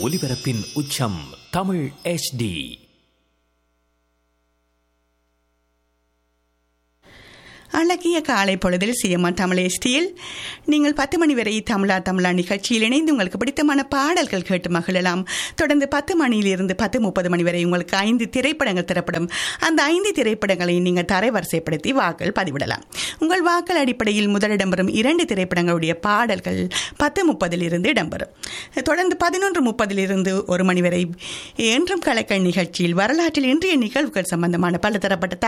ஒலிபரப்பின் உச்சம் தமிழ் HD அழகிய காலை பொழுதில் சிஎம்ஆ தமிழ் எஸ்டியில் நீங்கள் பத்து மணி வரை தமிழா தமிழா நிகழ்ச்சியில் இணைந்து உங்களுக்கு பிடித்தமான பாடல்கள் கேட்டு மகிழலாம் தொடர்ந்து பத்து மணியிலிருந்து பத்து முப்பது மணி வரை உங்களுக்கு ஐந்து திரைப்படங்கள் திரைப்படம் அந்த ஐந்து திரைப்படங்களை நீங்கள் தரைவரிசைப்படுத்தி வாக்கள் பதிவிடலாம் உங்கள் வாக்கள் அடிப்படையில் முதலிடம் வரும் இரண்டு திரைப்படங்களுடைய பாடல்கள் பத்து முப்பதில் இருந்து இடம்பெறும் தொடர்ந்து பதினொன்று முப்பதிலிருந்து ஒரு மணி வரை என்றும் கலக்கல் நிகழ்ச்சியில் வரலாற்றில் இன்றைய நிகழ்வுகள் சம்பந்தமான பலதரப்பட்ட